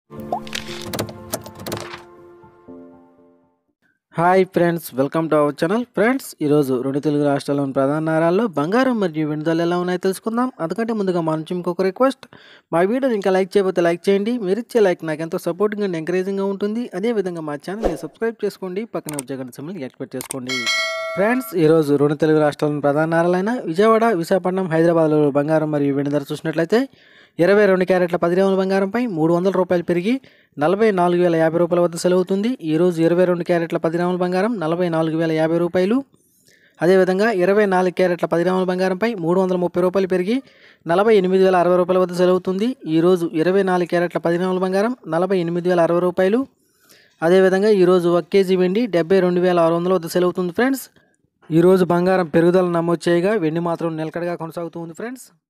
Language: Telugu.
hi friends welcome to our channel friends ఈరోజు రెండు తెలుగు రాష్ట్రాల్లోని ప్రధాన నగరాల్లో బంగారం మరియు వెనుదల ఎలా ఉన్నాయో తెలుసుకుందాం అందుకంటే ముందుగా మా నుంచి ఇంకొక రిక్వెస్ట్ మా వీడియోని ఇంకా లైక్ చేయకపోతే లైక్ చేయండి మీరు ఇచ్చే లైక్ నాకు ఎంతో సపోర్టింగ్ అండ్ ఎంకరేజింగ్గా ఉంటుంది అదేవిధంగా మా ఛానల్ని సబ్స్క్రైబ్ చేసుకోండి పక్కన వచ్చే గంట సమయం యాక్టివేట్ చేసుకోండి ఫ్రెండ్స్ ఈరోజు రెండు తెలుగు రాష్ట్రాల్లోని ప్రధాన నగరాలైన విజయవాడ విశాఖపట్నం హైదరాబాద్లో బంగారం మరియు వెండి ధర చూసినట్లయితే ఇరవై రెండు క్యారెట్ల పది గ్రాముల బంగారంపై మూడు వందల రూపాయలు పెరిగి నలభై నాలుగు వేల యాభై రూపాయల వద్ద సెలవుతుంది ఈరోజు ఇరవై రెండు క్యారెట్ల పది గ్రాముల బంగారం నలభై నాలుగు వేల యాభై రూపాయలు అదేవిధంగా ఇరవై నాలుగు క్యారెట్ల పది గ్రాముల బంగారంపై మూడు వందల ముప్పై రూపాయలు పెరిగి నలభై ఎనిమిది వేల అరవై రూపాయల వద్ద సెలవుతుంది ఈరోజు ఇరవై నాలుగు క్యారెట్ల పది గ్రాముల బంగారం నలభై ఎనిమిది వేల అరవై రూపాయలు అదేవిధంగా ఈరోజు ఒక కేజీ వెండి డెబ్బై రెండు వేల ఆరు వందల వద్ద సెలవుతుంది ఫ్రెండ్స్ ఈరోజు బంగారం పెరుగుదల నమోదు చేయగా వెండి మాత్రం నిలకడగా కొనసాగుతుంది ఫ్రెండ్స్